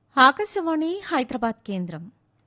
ఆకాశవాణి హైదరాబాద్ కేంద్రం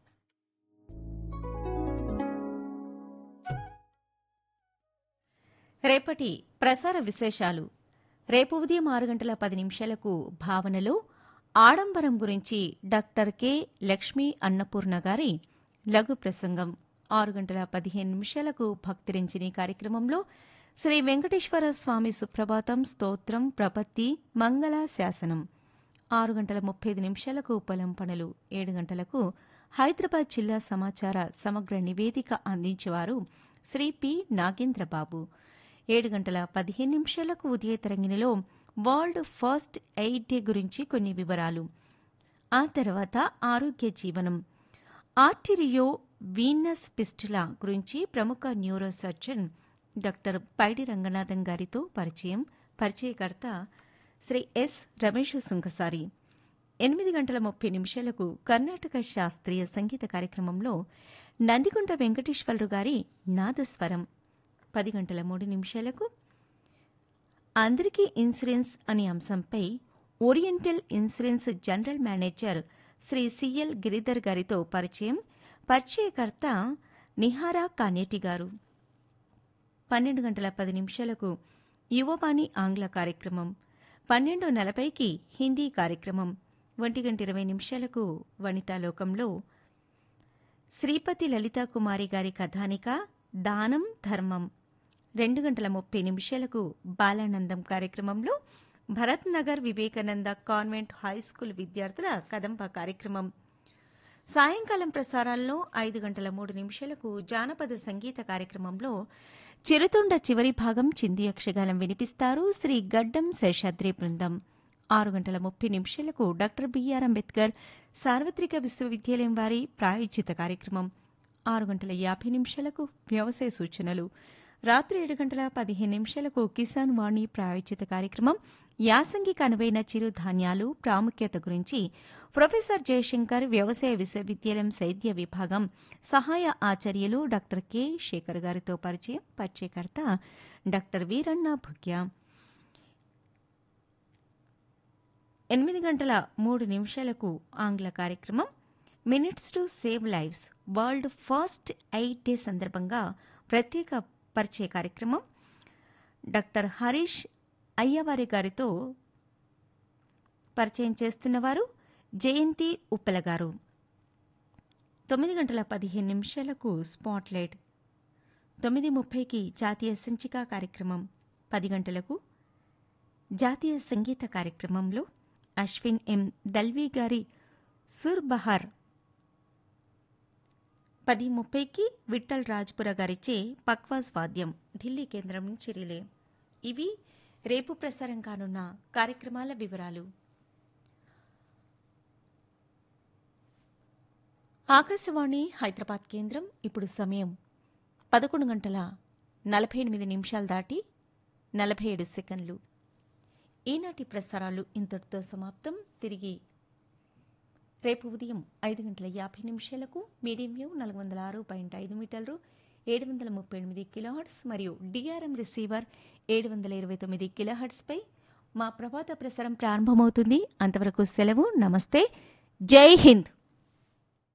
రేపటి ప్రసార విశేషాలు రేపు ఉదయం ఆరు గంటల పది నిమిషాలకు భావనలో ఆడంబరం గురించి డాక్టర్ కె లక్ష్మీ అన్నపూర్ణ గారి లఘు ప్రసంగం ఆరు గంటల పదిహేను నిమిషాలకు భక్తిరించిని కార్యక్రమంలో శ్రీ వెంకటేశ్వర స్వామి సుప్రభాతం స్తోత్రం ప్రపత్తి మంగళ శాసనం ఆరు గంటల ముప్పై ఐదు నిమిషాలకు పొలం పనులు ఏడు గంటలకు హైదరాబాద్ జిల్లా సమాచార సమగ్ర నివేదిక అందించేవారు శ్రీ పి నాగేంద్రబాబు ఏడు గంటల పదిహేను నిమిషాలకు ఉదయ తరంగిణిలో వరల్డ్ ఫస్ట్ ఎయిడ్ డే గురించి కొన్ని వివరాలు ఆ తర్వాత ఆరోగ్య జీవనం ఆర్టిరియో వీనస్ పిస్టులా గురించి ప్రముఖ neuro surgeon doctor Paidi Ranganatham గారితో పరిచయం పరిచయకర్త శ్రీ ఎస్ రమేష్ సుంకసారి ఎనిమిది గంటల ముప్పై నిమిషాలకు కర్ణాటక శాస్త్రీయ సంగీత కార్యక్రమంలో నందిగుంట వెంకటేశ్వరరావు గారి నాదస్వరం పది గంటల మూడు నిమిషాలకు అందరికీ ఇన్సూరెన్స్ అనే అంశంపై oriental insurance general manager Shri CL Giridhar గారితో పరిచయం పరిచయకర్త నిహారా కానేటి గారు పన్నెండు గంటల పది నిమిషాలకు యువవాణి ఆంగ్ల కార్యక్రమం పన్నెండు నలభైకి హిందీ కార్యక్రమం ఒంటి గంట ఇరవై నిమిషాలకు వనితాలోకంలో శ్రీపతి లలితా కుమారి గారి కథానిక దానం ధర్మం రెండు గంటల ముప్పై నిమిషాలకు బాలానందం కార్యక్రమంలో Bharat Nagar Vivekananda convent high school విద్యార్థుల కదంబ కార్యక్రమం సాయంకాలం ప్రసారాల్లో ఐదు గంటల మూడు నిమిషాలకు జానపద సంగీత కార్యక్రమంలో చిరుతుండ చివరి భాగం చింది యక్షగానం వినిపిస్తారు శ్రీ గడ్డం శేషాద్రి బృందం ఆరు గంటల ముప్పై నిమిషాలకు డాక్టర్ బిఆర్ అంబేద్కర్ సార్వత్రిక విశ్వవిద్యాలయం వారి ప్రాయోజిత కార్యక్రమం ఆరు గంటల యాభై నిమిషాలకు వ్యవసాయ సూచనలు రాత్రి ఏడు గంటల పదిహేను నిమిషాలకు కిసాన్ వాణి ప్రాయోజిత కార్యక్రమం యాసంగికి అనువైన చిరుధాన్యాలు ప్రాముఖ్యత గురించి ప్రొఫెసర్ జయశంకర్ వ్యవసాయ విశ్వవిద్యాలయం వైద్య విభాగం సహాయ ఆచార్యులు డాక్టర్ కె శేఖర్ గారితో పరిచయం పరిచయకర్త డాక్టర్ వీరన్న భుగ్య ఎనిమిది గంటల మూడు నిమిషాలకు ఆంగ్ల కార్యక్రమం minutes to save lives world first aid day సందర్భంగా ప్రత్యేక పరిచయ కార్యక్రమం డాక్టర్ హరీష్ అయ్యవారి గారితో పరిచయం చేస్తున్నవారు జయంతి ఉప్పల గారు తొమ్మిది గంటల పదిహేను నిమిషాలకు స్పాట్లైట్ తొమ్మిది ముప్పైకి జాతీయ సంచిక కార్యక్రమం పది గంటలకు జాతీయ సంగీత కార్యక్రమంలో అశ్విన్ ఎం దల్వి గారి సుర్ బహార్ పది ముప్పైకి విఠల్ రాజ్పుర గారిచే పక్వాజ్ వాద్యం ఢిల్లీ కేంద్రం నుంచి రిలే ఇవి రేపు ప్రసారం కానున్న కార్యక్రమాల వివరాలు ఆకాశవాణి హైదరాబాద్ కేంద్రం ఇప్పుడు సమయం పదకొండు గంటల నలభై ఎనిమిది నిమిషాలు దాటి నలభై ఏడు సెకండ్లు ఈనాటి ప్రసారాలు ఇంతటితో సమాప్తం తిరిగి రేపు ఉదయం ఐదు గంటల యాభై నిమిషాలకు మీడియం వేవ్ నాలుగు వందల ఆరు పాయింట్ ఐదు మీటర్లు ఏడు వందల ముప్పై ఎనిమిది కిలోహర్ట్స్ మరియు డిఆర్ఎం రిసీవర్ ఏడు వందల ఇరవై తొమ్మిది కిలోహర్ట్స్పై మా ప్రభాత ప్రసారం ప్రారంభమవుతుంది అంతవరకు సెలవు నమస్తే జై హింద్